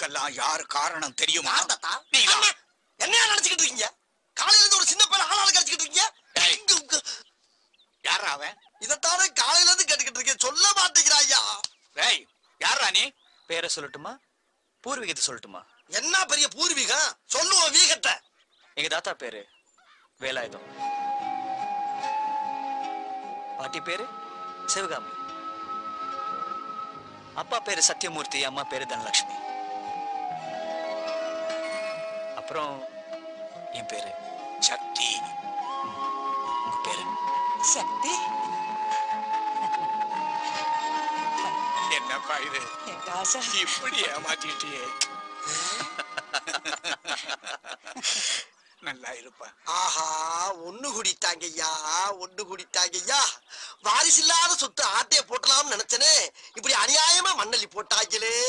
இதுக்கெல்லாம் யார் காரணம் தெரியுமா யார் தாத்தா? நீதான். அண்ணே, என்னையா நினைச்சுக்கிட்டு இருக்கீங்க காலையில இருந்து ஒரு சின்ன பையன் ஆளாளு கடிச்சுக்கிட்டு இருக்கீங்க டேய். இங்க, இங்க. யாரா அவன் இதைத்தானே காலையில இருந்து கேட்டுக்கிட்டு இருக்கேன் சொல்ல மாட்டேங்கிறா ஐயா டேய் யாரா நீ பேரை சொல்லட்டுமா பூர்வீகத்தை சொல்லட்டுமா என்ன பெரிய பூர்வீகம் சொல்லுவோம் வீகத்தை எங்க தாத்தா பேரு வேலாயுதம் பாட்டி பேரு சிவகாமி அப்பா பேரு சத்யமூர்த்தி அம்மா பேரு தனலட்சுமி அப்புறம் என் பேரு சக்தி உங்க பேரு சக்தி என்னப்பா இது என் ராசா இப்படி ஏமாத்திட்டியே நல்லா இருப்பா ஆஹா ஒண்ணு குடித்தாங்கய்யா ஒண்ணு குடித்தாங்கய்யா வாரிசு இல்லாத சொத்து ஆட்டைய போட்டலாம்னு நினைச்சனே இப்படி அநியாயமா மண்ணள்ளி போட்டாங்களே